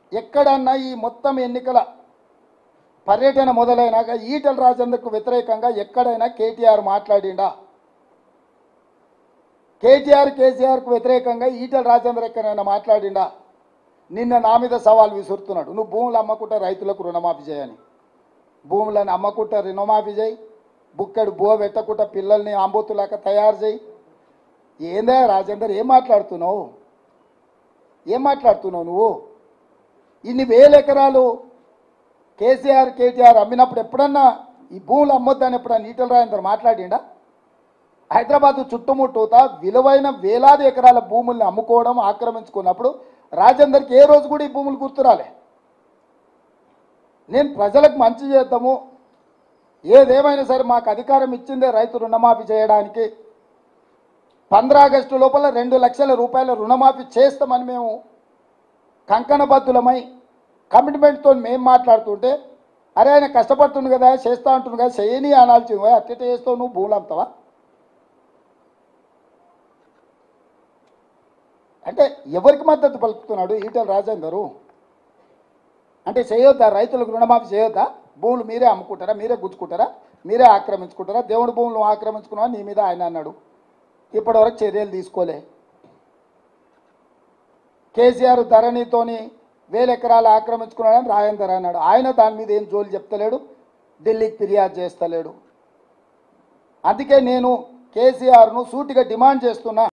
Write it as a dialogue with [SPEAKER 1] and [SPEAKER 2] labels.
[SPEAKER 1] ఎక్కడన్నా ఈ మొత్తం ఎన్నికల పర్యటన మొదలైనాక ఈటల రాజేందర్కు వ్యతిరేకంగా ఎక్కడైనా కేటీఆర్ మాట్లాడిండా కేటీఆర్ కేసీఆర్కు వ్యతిరేకంగా ఈటల రాజేందర్ ఎక్కడైనా మాట్లాడిండా నిన్న నా మీద సవాల్ విసురుతున్నాడు నువ్వు భూములు అమ్మకుంటే రైతులకు రుణమాఫీ చేయని భూములను అమ్మకుంటే రుణమాఫీ చేయి బుక్కడు బువ పెట్టకుండా పిల్లల్ని ఆంబోతులాక తయారు చేయి ఏందా రాజేందర్ ఏం మాట్లాడుతున్నావు ఏం మాట్లాడుతున్నావు నువ్వు ఇన్ని వేల ఎకరాలు కేసీఆర్ కేటీఆర్ అమ్మినప్పుడు ఎప్పుడన్నా ఈ భూములు అమ్మొద్దని ఎప్పుడన్నా ఈటల రాజేందర్ మాట్లాడిండా హైదరాబాద్ చుట్టుముట్టుత విలువైన వేలాది ఎకరాల భూముల్ని అమ్ముకోవడం ఆక్రమించుకున్నప్పుడు రాజేందర్కి ఏ రోజు కూడా ఈ భూములు గుర్తురాలే నేను ప్రజలకు మంచి చేద్దాము ఏదేమైనా సరే మాకు అధికారం ఇచ్చిందే రైతు రుణమాఫీ చేయడానికి పంద్రా ఆగస్టు లోపల రెండు లక్షల రూపాయల రుణమాఫీ చేస్తామని మేము కంకణబద్ధులమై కమిట్మెంట్తో మేము మాట్లాడుతుంటే అరే ఆయన కష్టపడుతుంది కదా చేస్తా అంటుంది కదా చేయని అనాల్సింది అట్టెట చేస్తావు నువ్వు భూములు అమ్ముతావా అంటే ఎవరికి మద్దతు పలుకుతున్నాడు ఈటల రాజేందరు అంటే చేయొద్దా రైతులకు రుణమాఫీ చేయొద్దా భూములు మీరే అమ్ముకుంటారా మీరే గుచ్చుకుంటారా మీరే ఆక్రమించుకుంటారా దేవుడి భూములు ఆక్రమించుకున్నావా నీ మీద ఆయన అన్నాడు ఇప్పటివరకు చర్యలు తీసుకోలే కేసీఆర్ ధరణితోని వేల ఎకరాలు ఆక్రమించుకున్నాడని రాజేందర్ అన్నాడు ఆయన దాని మీద ఏం జోలి చెప్తలేడు ఢిల్లీకి ఫిర్యాదు చేస్తలేడు అందుకే నేను కేసీఆర్ను సూటిగా డిమాండ్ చేస్తున్నా